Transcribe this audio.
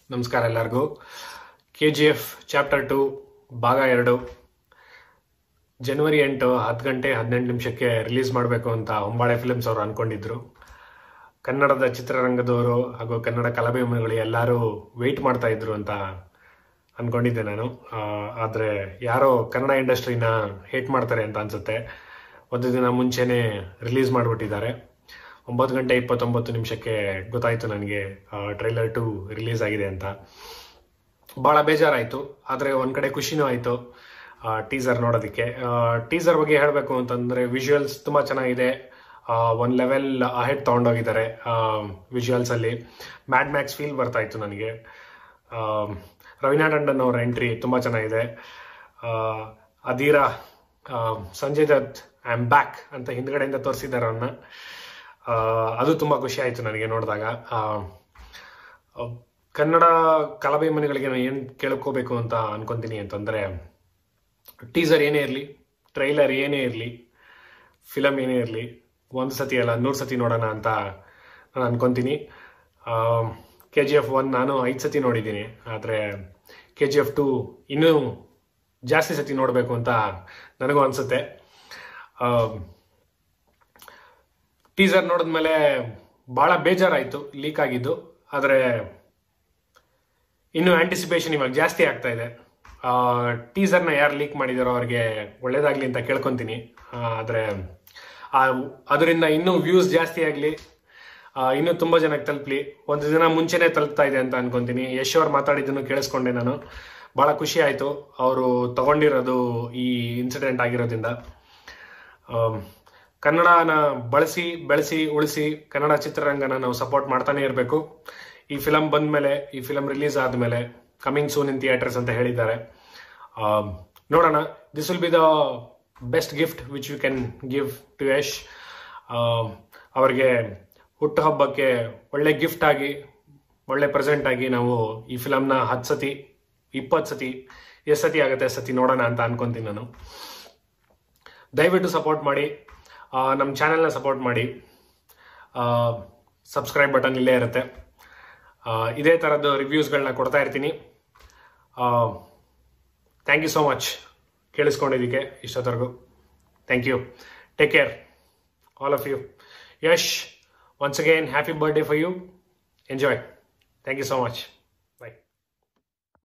ನಮಸ್ಕಾರ ಎಲ್ಲರಿಗೂ K G F chapter two ಭಾಗ ಎರಡು ಜನವರಿ ಎಂಟು ಹತ್ತು ಗಂಟೆ ಹದಿನೆಂಟು ನಿಮಿಷಕ್ಕೆ ರಿಲೀಸ್ ಮಾಡಬೇಕು ಅಂತ ಹೊಂಬಾಳೆ ಫಿಲ್ಮ್ಸ್ ಅವರು ಅನ್ಕೊಂಡಿದ್ರು ಕನ್ನಡದ ಚಿತ್ರರಂಗದವರು ಹಾಗೂ ಕನ್ನಡ ಕಲಾಭಿಮಾನಿಗಳು ಎಲ್ಲರೂ ವೆಯ್ಟ್ ಮಾಡ್ತಾ ಇದ್ರು ಅಂತ ಅನ್ಕೊಂಡಿದ್ದೆ ನಾನು ಆ, ಆದ್ರೆ ಯಾರೋ ಕನ್ನಡ ಇಂಡಸ್ಟ್ರಿನ ಹೇಟ್ ಮಾಡ್ತಾರೆ ಅಂತ ಅನ್ಸುತ್ತೆ ಒಂದು ದಿನ ಮುಂಚೆನೆ ರಿಲೀಸ್ ಮಾಡಿಬಿಟ್ಟಿದ್ದಾರೆ ಒಂಬತ್ತು ಗಂಟೆ ಇಪ್ಪತ್ತೊಂಬತ್ತು ನಿಮಿಷಕ್ಕೆ ಗೊತ್ತಾಯ್ತು ನನಗೆ ಟ್ರೈಲರ್ ಟು ರಿಲೀಸ್ ಆಗಿದೆ ಅಂತ ಭಾಳ ಬೇಜಾರಾಯಿತು ಆದರೆ ಒಂದು ಕಡೆ ಖುಷಿನೂ ಆಯಿತು ಟೀಸರ್ ನೋಡೋದಕ್ಕೆ ಟೀಸರ್ ಬಗ್ಗೆ ಹೇಳಬೇಕು ಅಂತಂದರೆ ವಿಜುವಲ್ಸ್ ತುಂಬ ಚೆನ್ನಾಗಿದೆ ಒಂದು ಲೆವೆಲ್ ಅಹೆಡ್ ತೊಗೊಂಡೋಗಿದ್ದಾರೆ ವಿಜುವಲ್ಸಲ್ಲಿ ಮ್ಯಾಡ್ ಮ್ಯಾಕ್ಸ್ ಫೀಲ್ ಬರ್ತಾ ಇತ್ತು ನನಗೆ ಆ, ರವೀನಾ ಟಂಡನ್ ಅವರ ಎಂಟ್ರಿ ತುಂಬ ಚೆನ್ನಾಗಿದೆ ಆ, ಅದೀರಾ ಆ, Sanjay Dutt I am back ಅಂತ ಹಿಂದ್ಗಡೆಯಿಂದ ತೋರಿಸಿದ್ದಾರೆ ಅವನ್ನ ಆ, ಅದು ತುಂಬ ಖುಷಿ ಆಯಿತು ನನಗೆ ನೋಡಿದಾಗ ಕನ್ನಡ ಕಲಾಭಿಮಾನಿಗಳಿಗೆ ನಾನು ಏನು ಕೇಳ್ಕೋಬೇಕು ಅಂತ ಅನ್ಕೊಂತೀನಿ ಅಂತಂದರೆ ಟೀಸರ್ ಏನೇ ಇರಲಿ ಟ್ರೈಲರ್ ಏನೇ ಇರಲಿ ಫಿಲಮ್ ಏನೇ ಇರಲಿ ಒಂದು ಸತಿ ಅಲ್ಲ ನೂರು ಸತಿ ನೋಡೋಣ ಅಂತ ನಾನು ಅನ್ಕೊಂತೀನಿ ಕೆ ಜಿ ಎಫ್ ಒನ್ ನಾನು ಐದು ಸತಿ ನೋಡಿದ್ದೀನಿ ಆದರೆ ಕೆ ಜಿ ಎಫ್ ಟು ಇನ್ನೂ ಜಾಸ್ತಿ ಸತಿ ನೋಡಬೇಕು ಅಂತ ನನಗೂ ಅನಿಸುತ್ತೆ ಟೀಸರ್ ನೋಡಿದ್ಮೇಲೆ ಭಾಳ ಬೇಜಾರಾಯಿತು ಲೀಕ್ ಆಗಿದ್ದು ಆದರೆ ಇನ್ನು ಆಂಟಿಸಿಪೇಷನ್ ಇವಾಗ ಜಾಸ್ತಿ ಆಗ್ತಾ ಇದೆ ಟೀಸರ್ನ ಯಾರು ಲೀಕ್ ಮಾಡಿದಾರೋ ಅವ್ರಿಗೆ ಒಳ್ಳೇದಾಗ್ಲಿ ಅಂತ ಕೇಳ್ಕೊತೀನಿ ಆದರೆ ಅದರಿಂದ ಇನ್ನೂ ವ್ಯೂಸ್ ಜಾಸ್ತಿ ಆಗಲಿ ಇನ್ನೂ ತುಂಬ ಜನಕ್ಕೆ ತಲುಪಲಿ ಒಂದು ದಿನ ಮುಂಚೆನೇ ತಲುಪ್ತಾ ಇದೆ ಅಂತ ಅನ್ಕೊಂತೀನಿ ಯಶ್ ಅವ್ರು ಮಾತಾಡಿದ್ದನ್ನು ಕೇಳಿಸ್ಕೊಂಡೆ ನಾನು ಭಾಳ ಖುಷಿ ಆಯಿತು ಅವರು ತಗೊಂಡಿರೋದು ಈ ಇನ್ಸಿಡೆಂಟ್ ಆಗಿರೋದ್ರಿಂದ ಆಮ್, ಕನ್ನಡನ ಬಳಸಿ ಬೆಳೆಸಿ ಉಳಿಸಿ ಕನ್ನಡ ಚಿತ್ರರಂಗನ ನಾವು ಸಪೋರ್ಟ್ ಮಾಡ್ತಾನೆ ಇರಬೇಕು ಈ ಫಿಲಮ್ ಬಂದ್ಮೇಲೆ ಈ ಫಿಲಮ್ ರಿಲೀಸ್ ಆದಮೇಲೆ ಕಮಿಂಗ್ ಸೂನ್ ಇನ್ ಥಿಯೇಟರ್ಸ್ ಅಂತ ಹೇಳಿದ್ದಾರೆ ಆಮ್, ನೋಡೋಣ this will be the best gift which you can give to Yash um, ಅವ್ರಿಗೆ ಹುಟ್ಟುಹಬ್ಬಕ್ಕೆ ಒಳ್ಳೆ ಗಿಫ್ಟ್ ಆಗಿ ಒಳ್ಳೆ ಪ್ರೆಸೆಂಟ್ ಆಗಿ ನಾವು ಈ ಫಿಲಮ್ನ ಹತ್ತು ಸತಿ ಇಪ್ಪತ್ತು ಸತಿ ಎಷ್ಟು ಸತಿ ಆಗುತ್ತೆ ಸತಿ ನೋಡೋಣ ಅಂತ ಅನ್ಕೊಂತೀನಿ ನಾನು ದಯವಿಟ್ಟು ಸಪೋರ್ಟ್ ಮಾಡಿ ನಮ್ಮ ಚಾನೆಲ್ನ ಸಪೋರ್ಟ್ ಮಾಡಿ ಸಬ್ಸ್ಕ್ರೈಬ್ ಬಟನ್ ಇಲ್ಲೇ ಇರುತ್ತೆ ಆ, ಇದೇ ಥರದ್ದು ರಿವ್ಯೂಸ್ಗಳನ್ನ ಕೊಡ್ತಾ ಇರ್ತೀನಿ ಥ್ಯಾಂಕ್ ಯು ಸೋ ಮಚ್ ಕೇಳಿಸ್ಕೊಂಡಿದ್ದಕ್ಕೆ ಇಷ್ಟೊತ್ತರೆಗೂ thank you take care all of you Yash once again happy birthday for you enjoy thank you so much